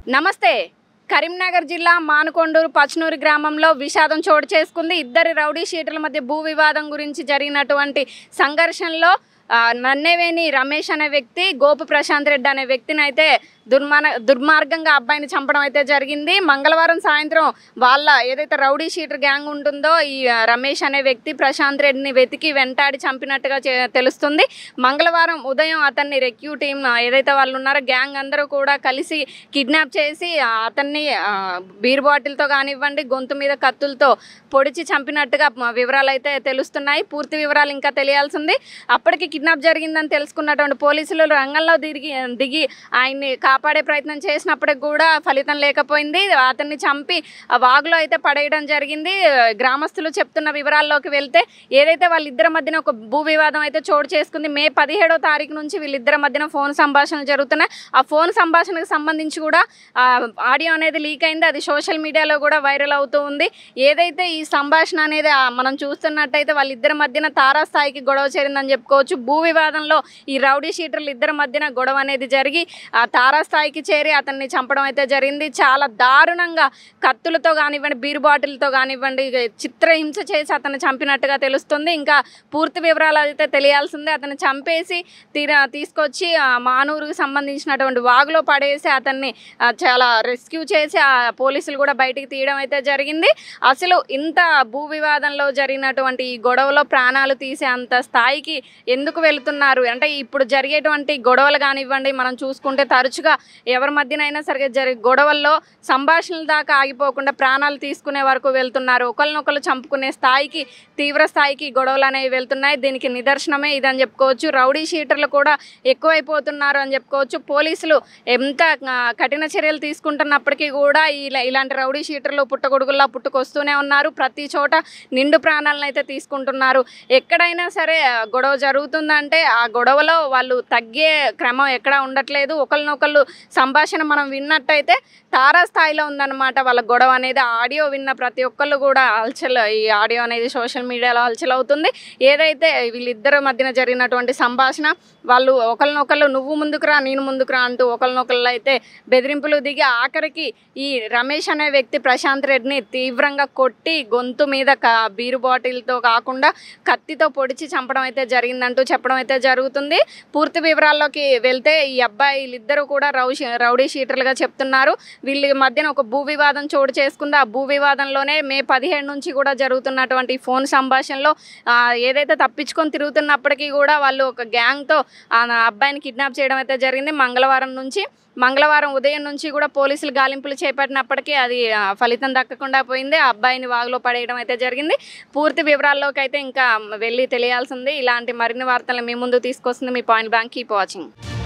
నమస్తే కరీంనగర్ జిల్లా మానుకొండూరు పచ్చనూరు గ్రామంలో విషాదం చోటు చేసుకుంది ఇద్దరి రౌడీ షీటర్ల మధ్య భూ వివాదం గురించి జరిగినటువంటి సంఘర్షణలో ఆ, నన్నేవేని రమేష్ అనే వ్యక్తి గోపు ప్రశాంత్ రెడ్డి అనే వ్యక్తిని అయితే దుర్మాన దుర్మార్గంగా అబ్బాయిని చంపడం అయితే జరిగింది మంగళవారం సాయంత్రం వాళ్ళ ఏదైతే రౌడీ షీటర్ గ్యాంగ్ ఉంటుందో ఈ ఆ, రమేష్ అనే వ్యక్తి ప్రశాంత్ రెడ్డిని వెతికి వెంటాడి చంపినట్టుగా చే- తెలుస్తుంది మంగళవారం ఉదయం అతన్ని రెక్యూ టీం ఆ, ఏదైతే వాళ్ళు ఉన్నారో గ్యాంగ్ అందరూ కూడా కలిసి కిడ్నాప్ చేసి ఆ, అతన్ని ఆ, బీర్ బాటిల్తో కానివ్వండి గొంతు మీద కత్తులతో పొడిచి చంపినట్టుగా మ- వివరాలు అయితే తెలుస్తున్నాయి పూర్తి వివరాలు ఇంకా తెలియాల్సింది అప్పటికి కిడ్నాప్ జరిగిందని తెలుసుకున్నటువంటి పోలీసులు రంగంలో దిగి దిగి ఆయన్ని కాపాడే ప్రయత్నం చేసినప్పటికి కూడా ఫలితం లేకపోయింది అతన్ని చంపి ఆ వాగులో అయితే పడేయడం జరిగింది గ్రామస్తులు చెప్తున్న వివరాల్లోకి వెళ్తే ఏదైతే వాళ్ళిద్దరి మధ్యన ఒక భూ వివాదం అయితే చోటు చేసుకుంది మే పదిహేడో తారీఖు నుంచి వీళ్ళిద్దరి మధ్యన ఫోన్ సంభాషణలు జరుగుతున్నాయి ఆ ఫోన్ సంభాషణకు సంబంధించి కూడా ఆ, ఆడియో అనేది లీక్ అయింది అది సోషల్ మీడియాలో కూడా వైరల్ అవుతూ ఉంది ఏదైతే ఈ సంభాషణ అనేది ఆ, మనం చూస్తున్నట్టయితే వాళ్ళిద్దరి మధ్యన తారాస్థాయికి గొడవ చేరిందని చెప్పుకోవచ్చు భూ వివాదంలో ఈ రౌడీ షీటర్లు ఇద్దరి మధ్యన గొడవ అనేది జరిగి ఆ తారాస్థాయికి చేరి అతన్ని చంపడం అయితే జరిగింది చాలా దారుణంగా కత్తులతో కానివ్వండి బీర్ బాటిల్తో కానివ్వండి చిత్రహింస చేసి అతన్ని చంపినట్టుగా తెలుస్తుంది ఇంకా పూర్తి వివరాలు అయితే తెలియాల్సిందే అతన్ని చంపేసి తీర తీసుకొచ్చి ఆ మానూరుకు సంబంధించినటువంటి వాగులో పడేసి అతన్ని ఆ, చాలా రెస్క్యూ చేసి ఆ పోలీసులు కూడా బయటికి తీయడం అయితే జరిగింది అసలు ఇంత భూ వివాదంలో జరిగినటువంటి ఈ గొడవలో ప్రాణాలు తీసే అంత స్థాయికి ఎందుకు వెళుతున్నారు అంటే ఇప్పుడు జరిగేటువంటి గొడవలు కానివ్వండి మనం చూసుకుంటే తరచుగా ఎవరి మధ్యనైనా సరిగ్గా జరిగే గొడవల్లో సంభాషణల దాకా ఆగిపోకుండా ప్రాణాలు తీసుకునే వరకు వెళ్తున్నారు ఒకరినొకరు చంపుకునే స్థాయికి తీవ్ర స్థాయికి గొడవలు అనేవి వెళ్తున్నాయి దీనికి నిదర్శనమే ఇదని చెప్పుకోవచ్చు రౌడీ షీటర్లు కూడా ఎక్కువైపోతున్నారు అని చెప్పుకోవచ్చు పోలీసులు ఎంత ఆ, కఠిన చర్యలు తీసుకుంటున్నప్పటికీ కూడా ఇలా ఇలాంటి రౌడీ షీటర్లు పుట్టగొడుగుల్లా పుట్టుకొస్తూనే ఉన్నారు ప్రతి చోట నిండు ప్రాణాలను అయితే తీసుకుంటున్నారు ఎక్కడైనా సరే ఆ, గొడవ జరుగుతుందంటే ఆ గొడవలో వాళ్ళు తగ్గే క్రమం ఎక్కడా ఉండట్లేదు ఒకరినొకళ్ళు సంభాషణ మనం విన్నట్టయితే తారా స్థాయిలో ఉందన్నమాట వాళ్ళ గొడవ అనేది ఆ ఆడియో విన్న ప్రతి ఒక్కళ్ళు కూడా హల్చల్ ఈ ఆడియో అనేది సోషల్ మీడియాలో హల్చల్ అవుతుంది ఏదైతే వీళ్ళిద్దరి మధ్యన జరిగినటువంటి సంభాషణ వాళ్ళు ఒకరినొకళ్ళు నువ్వు ముందుకురా నేను ముందుకురా అంటూ ఒకరినొకళ్ళు అయితే బెదిరింపులు దిగి ఆఖరికి ఈ రమేష్ అనే వ్యక్తి ప్రశాంత్ రెడ్డిని తీవ్రంగా కొట్టి గొంతు మీద క బీరు బాటిల్తో కాకుండా కత్తితో పొడిచి చంపడం అయితే జరిగిందంటూ చెప్పడం అయితే జరుగుతుంది పూర్తి వివరాల్లోకి వెళ్తే ఈ అబ్బాయి వీళ్ళిద్దరూ కూడా రౌ రౌడీ షీటర్లుగా చెప్తున్నారు వీళ్ళ మధ్యన ఒక భూ వివాదం చోటు చేసుకుంది ఆ భూ వివాదంలోనే మే పదిహేడు నుంచి కూడా జరుగుతున్నటువంటి ఫోన్ సంభాషణలో ఆ, ఏదైతే తప్పించుకొని తిరుగుతున్నప్పటికీ కూడా వాళ్ళు ఒక గ్యాంగ్తో ఆ అబ్బాయిని కిడ్నాప్ చేయడం అయితే జరిగింది మంగళవారం నుంచి మంగళవారం ఉదయం నుంచి కూడా పోలీసులు గాలింపులు చేపట్టినప్పటికీ అది ఆ, ఫలితం దక్కకుండా పోయింది ఆ అబ్బాయిని వాగులో పడేయడం అయితే జరిగింది పూర్తి వివరాల్లోకి అయితే ఇంకా వెళ్ళి తెలియాల్సింది ఇలాంటి మరిన్ని వార్తలు మీ ముందు తీసుకొస్తుంది మీ పాయింట్ బ్యాంక్ కీప్ వాచింగ్